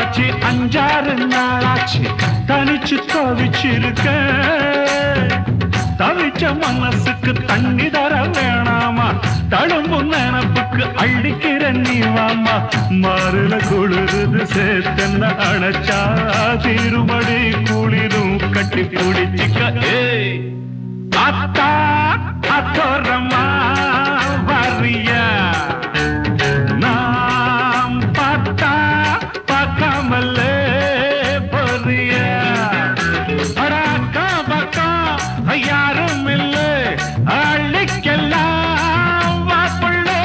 ஆச்சு அஞ்சாறு நாளாச்சு தனிச்சு தவிச்சிருக்க தவிச்ச மனசுக்கு தண்ணி தர வேணாமா தழும்பும் நினப்புக்கு அள்ளிக்கிற நீ வாமா மாறுல குளிருது சேர்த்தன்ன அணைச்சா திருமடி குளிரும் கட்டி பிடிச்சிக்க ஏய் அத்தா அத்தோரமா வரியா நாம் பார்த்தா பார்க்காமலே பொரியா அடாக்கா பக்கா யாரும் இல்லை அள்ளிக்கெல்லாம் வாப்புள்ளே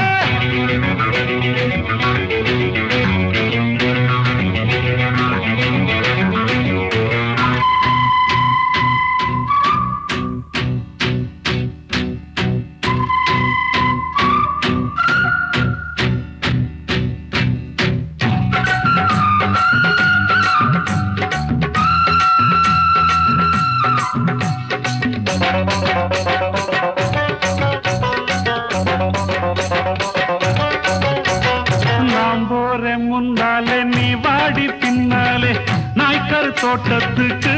நான் போறேன் முன்னாலே நீ வாடி பின்னாலே நாய்க்கர் தோட்டத்துக்கு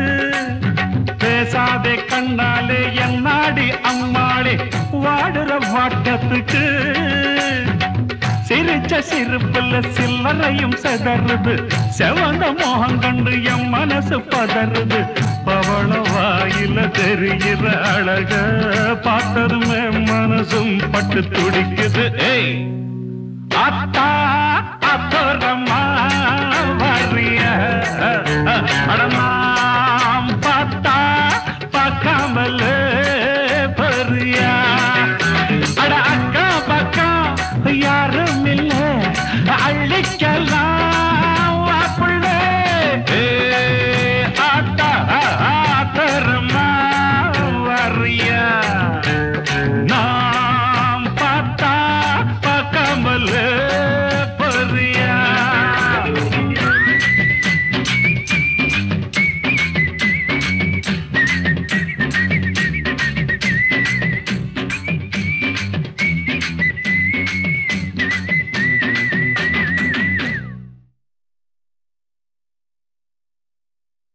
பேசாதே கண்ணாலே என் நாடி அம்மாளே வாடுற வாட்டத்துக்கு சிரிச்ச சிரிப்புல சில்லறையும் செதறுது செவந்த மோகம் கண்டு என் மனசு பதறுது பவள வாயில தெரிகிற அழக பார்த்ததுமே மனசும் பட்டு துடிக்குது ஏய் அத்தா அத்தோரமா வரிய அடமாம் பார்த்தா பார்க்காமல பெரியா அட அக்கா பக்கா யாரும் இல்ல அள்ளிக்கலாம்